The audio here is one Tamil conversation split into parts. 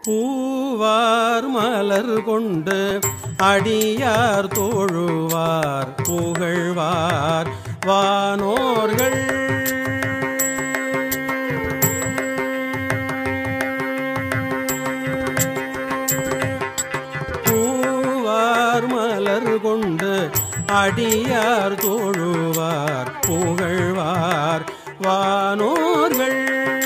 பூவார் மலர் கொண்டு அடியார் தோழுவார் புகழ்வார் வானோர்கள் பூவார் மலர் கொண்டு அடியார் தோழுவார் புகழ்வார் வானோர்கள்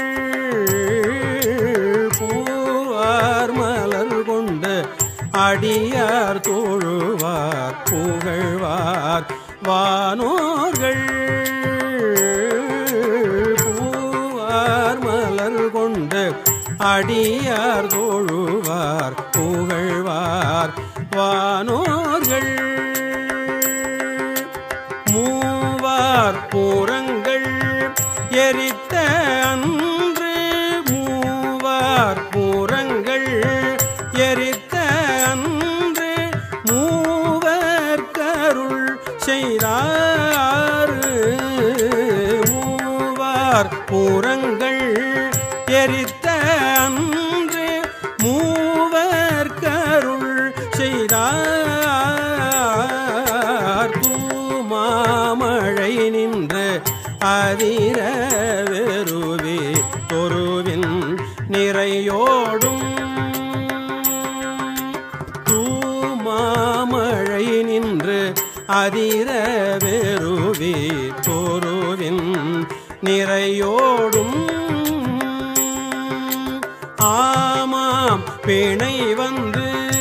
பூவார் மலர் கொண்டு அடியார் தோழுவார் புகழ்வார் வானோர்கள் பூவார் மலர் கொண்டு அடியார் தோழுவார் புகழ்வார் வானோர்கள் மூவார் பூரங்கள் எரித்த அன்று மூவார் பூரங்கள் எரித்த அன்று மூவர் கருள் செய்தார் மூவார் பூரங்கள் எரித்த அன்று மூவர் கருள் செய்தார் தூமாமழை நின்று அதிர வெறுவே தொருவின் நிறையோடும் தூமாமழை நின்று அதிர வெறுவே தொருவின் நிறையோடும் ஆமாம் பிணை வந்து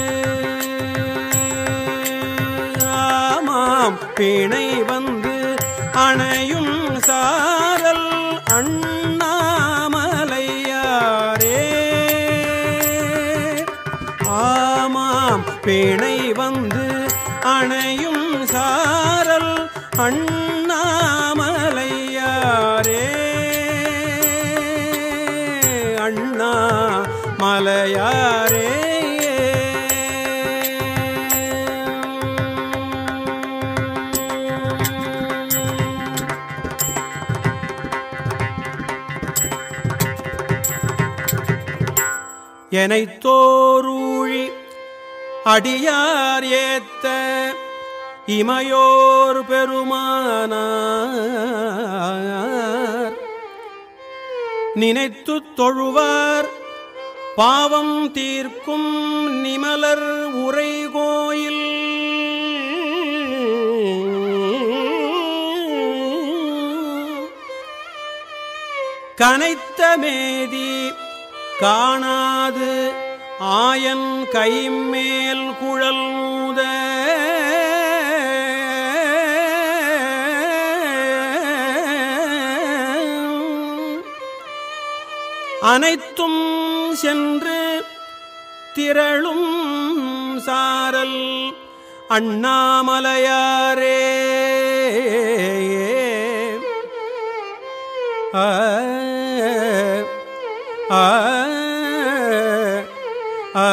ஆமாம் பிணை வந்து அணையும் சாரல் அண்ணாமலையாரே ஆமாம் பிணை வந்து அணையும் சாரல் அண்ணாமலையாரே அண்ணா மலையாரே எனைத்தோரூழி அடியார் ஏத்த இமையோர் பெருமானார் நினைத்துத் தொழுவார் பாவம் தீர்க்கும் நிமலர் உரை கோயில் கனைத்த மேதி காணாது ஆயன் கைமேல் குழல் ஊத அனைத்தும் சென்று திரளும் சாரல் அண்ணாமலையாரே ஆ ஆ ஆ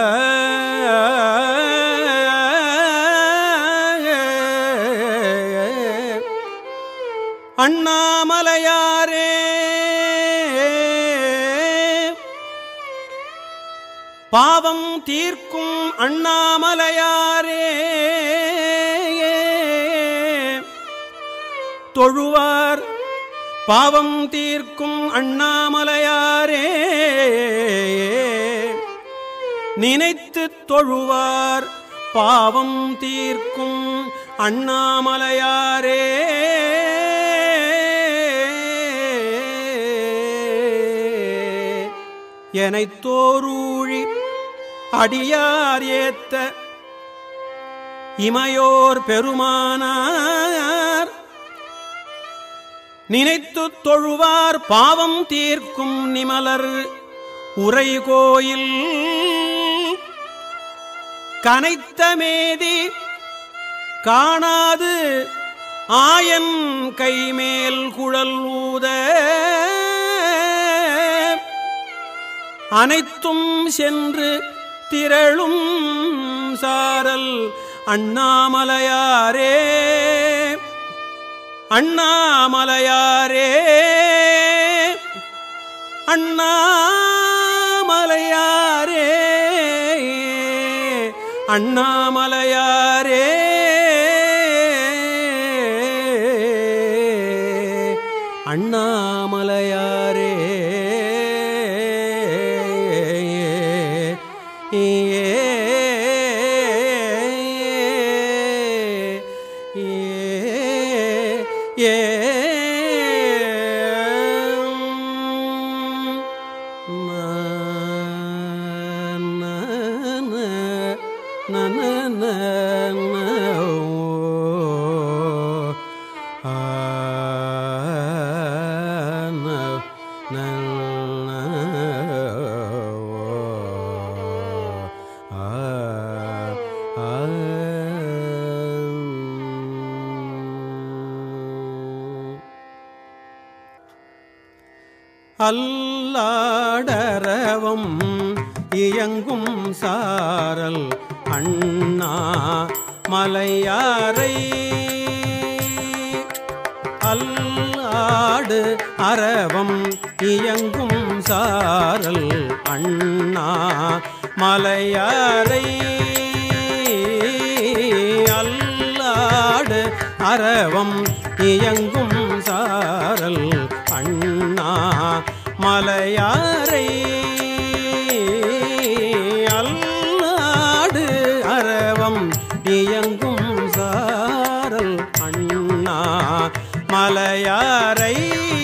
அண்ணாமலையாரே பாவம் தீர்க்கும் அண்ணாமலையாரே தொழுவார் பாவம் தீர்க்கும் அண்ணாமலையாரே நினைத்து தொழுவார் பாவம் தீர்க்கும் அண்ணாமலையாரே எனைத் தோரூழி அடியார் ஏத்த இமையோர் பெருமானார் நினைத்துத் தொழுவார் பாவம் தீர்க்கும் நிமலர் உரை கோயில் கனைத்த மேதி காணாது ஆயன் கைமேல் குழல் ஊத அனைத்தும் சென்று திரளும் சாரல் அண்ணாமலையாரே அண்ணாமலையாரே அண்ணாமலையாரே அண்ணாமலையாரே அண்ணாமலையாரே ஏ அல்லாடரவம் இயங்கும் சாரல் அண்ணா மலையாரை அல்லாடு அரவம் இயங்கும் சாரல் அண்ணா மலையாரை அல்லாடு அரவம் இயங்கும் சாரல் அண்ணா மலையாரை அல்லாடு அரவம் இயங்கும் சாரல் அண்ணா மலையாரை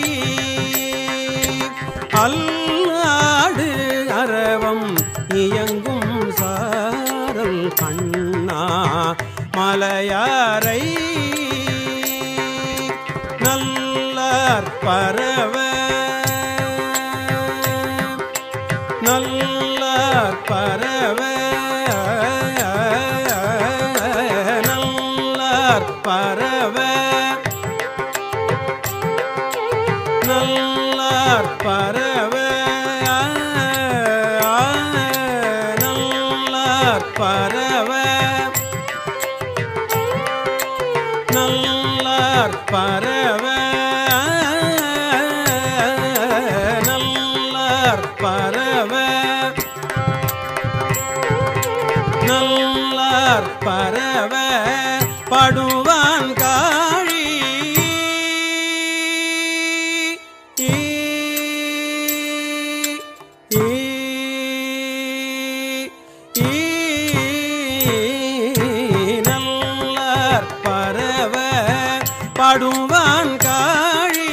அல்லாடு அரவம் இயங்கும் சாரல் அண்ணா மலையாரை நல்லார் பரவ நல்லார் பரவ நல்லார் பரவ நல்லார் பரவ நல்லார் பரவ நல்லார் பரவ நல்லார் பரவ நல்லார் பரவ படுவான் காழி நல்லார் பரவ படுவான் காழி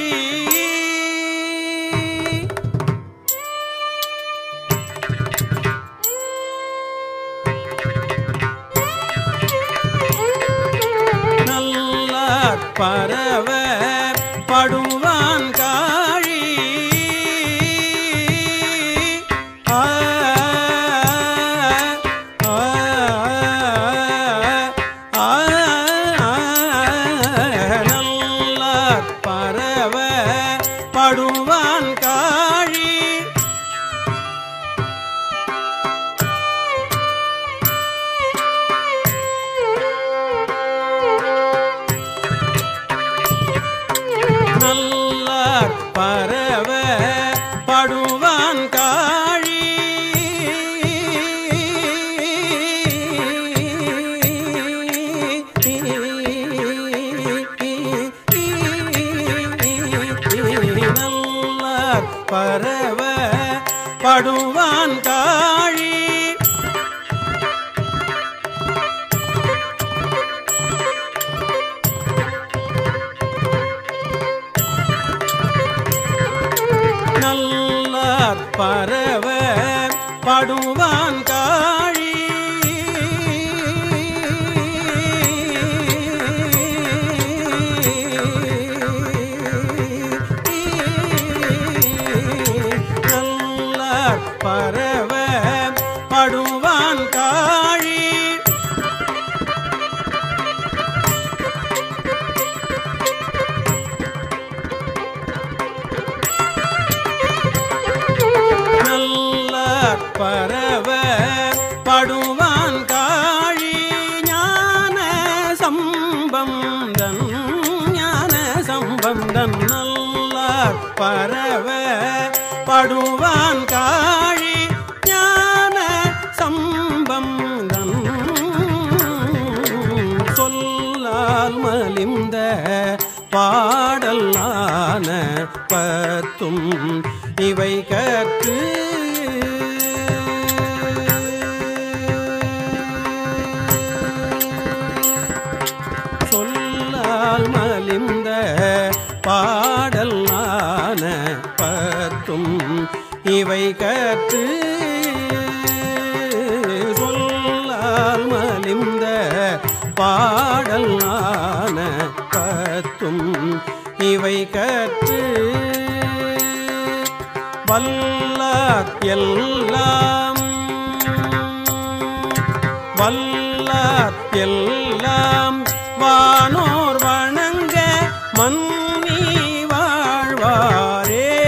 நல்லார் பரவ படுவான் காழி ஆ, ஆ, ஆ, நல்லார் பரவ படுவான் காழி நல்லார் பரவ படுவான் காழி நல்லார் பரவ படுவான் காழி நல்லார் பரவ படுவான் காழி நல்லார் பரவ படுவான் காழி நல்லார் பரவ படுவான் காழி ஞான சம்பந்தன் ஞான சம்பந்தன் நல்லார் பரவ படுவான் காழி ஞான சம்பந்தன் பாடல் ஆன பத்தும் இவை கற்று சொல்லால் மலிந்த பாடல் ஆன பத்தும் இவை கற்று சொல்லால் மலிந்த பாடல் ஆன பத்தும் இவை கற்று வல்லார் எல்லாம் வல்லார் எல்லாம் வானோர் வணங்க மன்னி வாழ்வாரே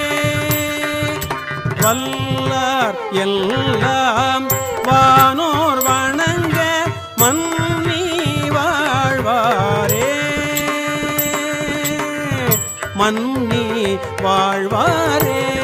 வல்லார் எல்லாம் வானோர் வணங்க மன்னி வாழ்வாரே மன்னி வாழ்வாரே